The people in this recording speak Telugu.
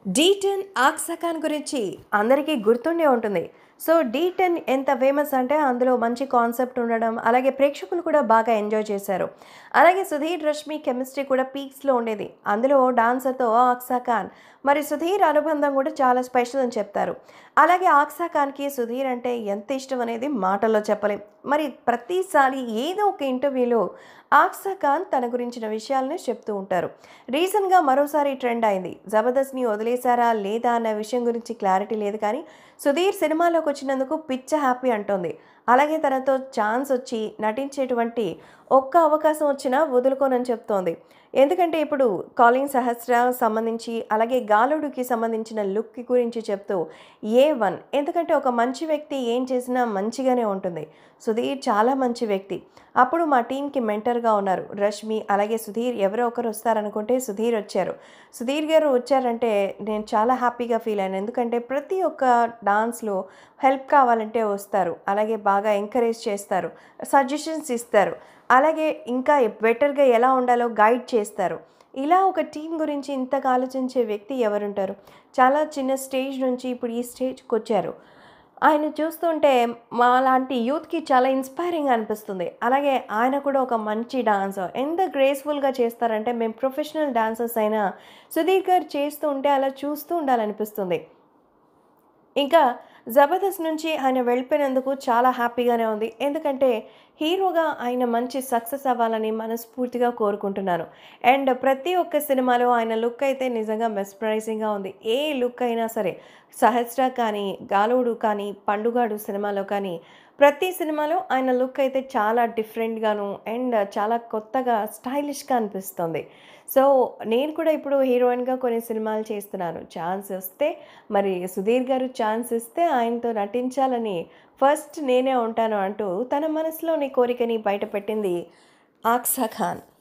డీ టెన్ ఆక్సా ఖాన్ గురించి అందరికీ గుర్తుండే ఉంటుంది సో డీ టెన్ ఎంత ఫేమస్ అంటే అందులో మంచి కాన్సెప్ట్ ఉండడం అలాగే ప్రేక్షకులు కూడా బాగా ఎంజాయ్ చేశారు అలాగే సుధీర్ రష్మి కెమిస్ట్రీ కూడా పీక్స్లో ఉండేది అందులో డాన్సర్తో ఆక్సా ఖాన్ మరి సుధీర్ అనుబంధం కూడా చాలా స్పెషల్ అని చెప్తారు అలాగే ఆక్సా ఖాన్కి సుధీర్ అంటే ఎంత ఇష్టం అనేది మాటల్లో చెప్పలేం మరి ప్రతిసారి ఏదో ఒక ఇంటర్వ్యూలో ఆక్సా ఖాన్ తన గురించిన విషయాలను చెప్తూ ఉంటారు రీసెంట్గా మరోసారి ట్రెండ్ అయింది జబర్దస్త్ని వదిలేశారా లేదా అన్న విషయం గురించి క్లారిటీ లేదు కానీ సుధీర్ సినిమాలోకి వచ్చినందుకు పిచ్చ హ్యాపీ అంటోంది అలాగే తనతో ఛాన్స్ వచ్చి నటించేటువంటి ఒక్క అవకాశం వచ్చినా వదులుకోనని చెప్తోంది ఎందుకంటే ఇప్పుడు కాలింగ్ సహస్ర సంబంధించి అలాగే గాలుడికి సంబంధించిన లుక్ గురించి చెప్తూ ఏ వన్ ఎందుకంటే ఒక మంచి వ్యక్తి ఏం చేసినా మంచిగానే ఉంటుంది సుధీర్ చాలా మంచి వ్యక్తి అప్పుడు మా టీంకి మెంటర్గా ఉన్నారు రష్మి అలాగే సుధీర్ ఎవరో ఒకరు వస్తారనుకుంటే సుధీర్ వచ్చారు సుధీర్ గారు వచ్చారంటే నేను చాలా హ్యాపీగా ఫీల్ అయ్యాను ఎందుకంటే ప్రతి ఒక్క డాన్స్లో హెల్ప్ కావాలంటే వస్తారు అలాగే బాగా ఎంకరేజ్ చేస్తారు సజెషన్స్ ఇస్తారు అలాగే ఇంకా బెటర్గా ఎలా ఉండాలో గైడ్ చేస్తారు ఇలా ఒక టీం గురించి ఇంతగా ఆలోచించే వ్యక్తి ఎవరుంటారు చాలా చిన్న స్టేజ్ నుంచి ఇప్పుడు ఈ స్టేజ్కి వచ్చారు ఆయన చూస్తుంటే మా లాంటి యూత్కి చాలా ఇన్స్పైరింగ్ అనిపిస్తుంది అలాగే ఆయన కూడా ఒక మంచి డాన్సర్ ఎంత గ్రేస్ఫుల్గా చేస్తారంటే మేము ప్రొఫెషనల్ డాన్సర్స్ అయినా సుధీర్ గారు చేస్తూ ఉంటే అలా చూస్తూ ఉండాలనిపిస్తుంది ఇంకా జబర్దస్త్ నుంచి ఆయన వెళ్ళిపోయినందుకు చాలా హ్యాపీగానే ఉంది ఎందుకంటే హీరోగా ఆయన మంచి సక్సెస్ అవ్వాలని మనస్ఫూర్తిగా కోరుకుంటున్నాను అండ్ ప్రతి ఒక్క సినిమాలో ఆయన లుక్ అయితే నిజంగా మెస్పరైజింగ్గా ఉంది ఏ లుక్ అయినా సరే సహస్ర కానీ గాలుడు కానీ పండుగాడు సినిమాలో కానీ ప్రతి సినిమాలో ఆయన లుక్ అయితే చాలా డిఫరెంట్గాను అండ్ చాలా కొత్తగా స్టైలిష్గా అనిపిస్తుంది సో నేను కూడా ఇప్పుడు హీరోయిన్గా కొన్ని సినిమాలు చేస్తున్నాను ఛాన్స్ వస్తే మరి సుధీర్ గారు ఛాన్స్ ఇస్తే ఆయనతో నటించాలని ఫస్ట్ నేనే ఉంటాను అంటూ తన మనసులోని కోరికని బయటపెట్టింది ఆక్సా ఖాన్